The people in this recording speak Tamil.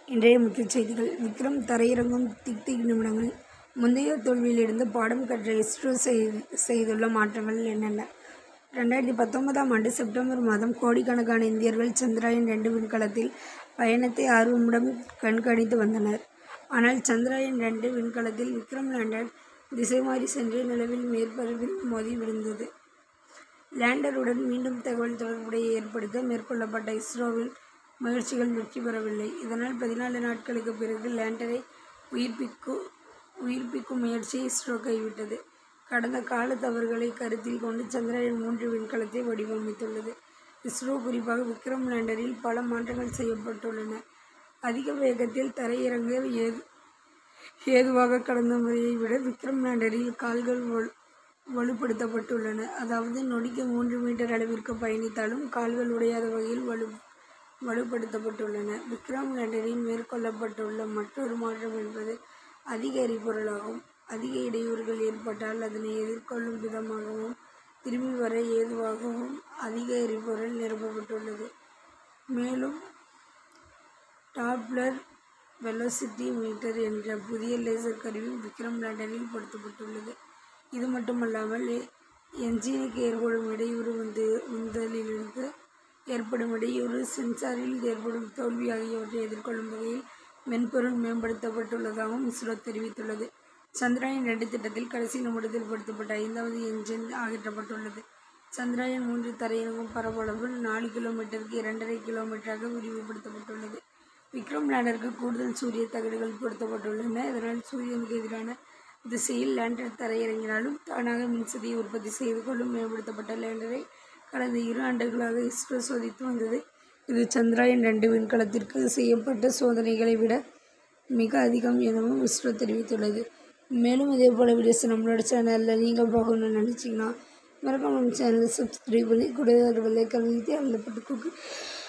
இன்றைய முக்கிய செய்திகள் விக்ரம் தரையிறங்கும் திக் திக் நிமிடங்கள் முந்தைய தோல்வியிலிருந்து பாடம் கற்ற இஸ்ரோ செய்- செய்துள்ள மாற்றங்கள் என்னென்ன ரெண்டாயிரத்தி பத்தொன்பதாம் ஆண்டு செப்டம்பர் மாதம் கோடிக்கணக்கான இந்தியர்கள் சந்திராயன் ரெண்டு விண்கலத்தில் பயணத்தை ஆர்வமுடன் கண்காணித்து வந்தனர் ஆனால் சந்திராயன் ரெண்டு விண்கலத்தில் விக்ரம் லேண்டர் திசை மாறி சென்று நிலவில் மேற்பரப்பில் மோதி விழுந்தது லேண்டருடன் மீண்டும் தகவல் தொடர்புடைய ஏற்படுத்த மேற்கொள்ளப்பட்ட இஸ்ரோவில் முயற்சிகள் வெற்றி பெறவில்லை இதனால் பதினாலு நாட்களுக்கு பிறகு லேண்டரை உயிர்ப்பிக்கும் உயிர்ப்பிக்கும் முயற்சியை இஸ்ரோ கைவிட்டது கடந்த கால தவறுகளை கருத்தில் கொண்டு சந்திரயான் மூன்று விண்கலத்தை வடிவமைத்துள்ளது இஸ்ரோ குறிப்பாக விக்ரம் லேண்டரில் பல மாற்றங்கள் செய்யப்பட்டுள்ளன அதிக வேகத்தில் தரையிறங்க ஏது ஏதுவாக கடந்த முறையை விட விக்ரம் லேண்டரில் கால்கள் வலு வலுப்படுத்தப்பட்டுள்ளன அதாவது நொடிக்கு மூன்று மீட்டர் அளவிற்கு பயணித்தாலும் கால்கள் உடையாத வகையில் வலு வலுப்படுத்தப்பட்டுள்ளன விக்ரம் லேண்டரில் மேற்கொள்ளப்பட்டுள்ள மற்றொரு மாற்றம் என்பது அதிக எரிபொருளாகும் அதிக இடையூறுகள் ஏற்பட்டால் அதனை எதிர்கொள்ளும் விதமாகவும் திரும்பி வர ஏதுவாகவும் அதிக எரிபொருள் நிரப்பப்பட்டுள்ளது மேலும் டாப்ளர் வெலோசிட்டி மீட்டர் என்ற புதிய லேசர் கருவி விக்ரம் லேண்டரில் பொருத்தப்பட்டுள்ளது இது மட்டுமல்லாமல் எ- என்ஜினுக்கு ஏற்படும் இடையூறு வந்து உந்தலிலிருந்து ஏற்படும் இடையூறு சென்சாரில் ஏற்படும் தோல்வி ஆகியவற்றை எதிர்கொள்ளும் வகையில் மென்பொருள் மேம்படுத்தப்பட்டுள்ளதாகவும் இஸ்ரோ தெரிவித்துள்ளது சந்திராயன் ரெண்டு திட்டத்தில் கடைசி நிமிடத்தில் பொருத்தப்பட்ட ஐந்தாவது என்ஜின் அகற்றப்பட்டுள்ளது சந்திராயன் மூன்று தரையிறங்கும் பரப்பளவு நாலு கிலோமீட்டருக்கு இரண்டரை கிலோமீட்டராக விரிவுபடுத்தப்பட்டுள்ளது விக்ரம் லேண்டருக்கு கூடுதல் சூரிய தகடுகள் பொருத்தப்பட்டுள்ளன இதனால் சூரியனுக்கு எதிரான திசையில் லேண்டர் தரையிறங்கினாலும் தானாக மின்சக்தியை உற்பத்தி செய்து கொள்ளும் மேம்படுத்தப்பட்ட லேண்டரை கடந்த இரு ஆண்டுகளாக இஸ்ரோ சோதித்து வந்தது இது சந்திராயன் ரெண்டு விண்கலத்திற்கு செய்யப்பட்ட சோதனைகளை விட மிக அதிகம் எனவும் இஸ்ரோ தெரிவித்துள்ளது மேலும் இதே போல் வீடியோஸ் நம்மளோட சேனலில் நீங்கள் பார்க்கணும்னு நினச்சிங்கன்னா மறக்காம நம்ம சேனலை சப்ஸ்கிரைப் பண்ணி கூட வெள்ளைக்கான அதில் போட்டு